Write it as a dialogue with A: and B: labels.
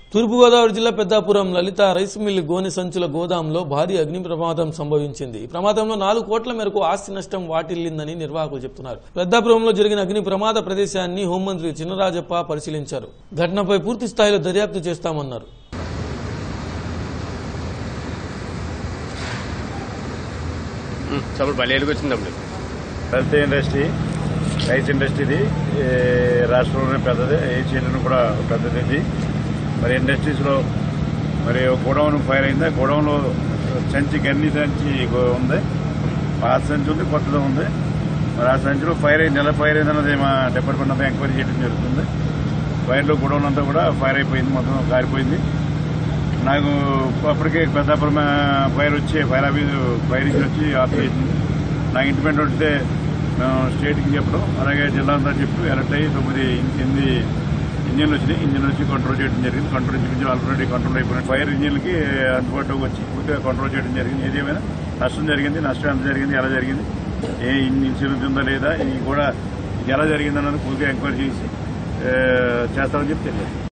A: తూర్పుగోదావరి జిల్లా పెద్దాపురం లలిత rice mill గోనె సంచుల గోదాంలో భారీ అగ్ని ప్రమాదం సంభవించింది ఈ ప్రమాదంలో నాలుగు కోట్ల మేరకు ఆస్తి నష్టం వాటిల్లిందని నిర్వాహకులు చెబుతున్నారు పెద్దాపురంలో జరిగిన అగ్ని ప్రమాద ప్రదేశాన్ని హోంమంత్రి చినరాజప్ప పరిశీలించారు ఘటనపై పూర్తి స్థాయిలో దర్యాప్తు చేస్తామన్నారు
B: చప్పుడు బలేలుగు వచ్చింది అప్పుడు
C: హెల్త్ ఇండస్ట్రీ రైస్ ఇండస్ట్రీది ఈ రాష్ట్రంలోనే పెద్దది ఏషియాలోనే కూడా పెద్దది ఇది మరి ఇండస్ట్రీస్లో మరి గోడౌన్ ఫైర్ అయింది గోడౌన్లో సంచి గన్ని సంచి గో- ఉంది పాత సంచి ఉంది కొత్తది ఉంది మరి ఆ సంచిలో ఫైర్ అయింది ఎలా ఫైర్ అయింది అన్నది మా డిపార్ట్మెంట్ అంతా ఎంక్వైరీ చేయడం జరుగుతుంది ఫైర్లో గోడౌన్ అంతా కూడా ఫైర్ అయిపోయింది మొత్తం కారిపోయింది నాకు అప్పటికే పెద్దాపురం ఫైర్ వచ్చి ఫైర్ ఆఫీస్ ఫైర్ ఇంజిన్ వచ్చి ఆఫ్ చేసింది నాకు ఇంటిమెంట్ వస్తే మేము స్టేట్కి చెప్పడం అలాగే జిల్లా అంతా చెప్పి అలర్ట్ అయ్యి తొమ్మిది ఎనిమిది ఇంజిన్లు వచ్చినాయి ఇంజిన్ వచ్చి కంట్రోల్ చేయడం జరిగింది కంట్రోల్ ఇంచుమించు ఆల్రెడీ కంట్రోల్ అయిపోయిన ఫైర్ ఇంజిన్లకి అందుబాటులోకి వచ్చి పూర్తిగా కంట్రోల్ చేయడం జరిగింది ఏదేమైనా నష్టం జరిగింది నష్టం ఎంత జరిగింది ఎలా జరిగింది ఏ ఇన్సూరెన్స్ ఉందా లేదా ఇది కూడా ఇది ఎలా జరిగింది అన్నది పూర్తిగా ఎంక్వైరీ చేసి ఆ, చేస్తామని చెప్పి తెలియదు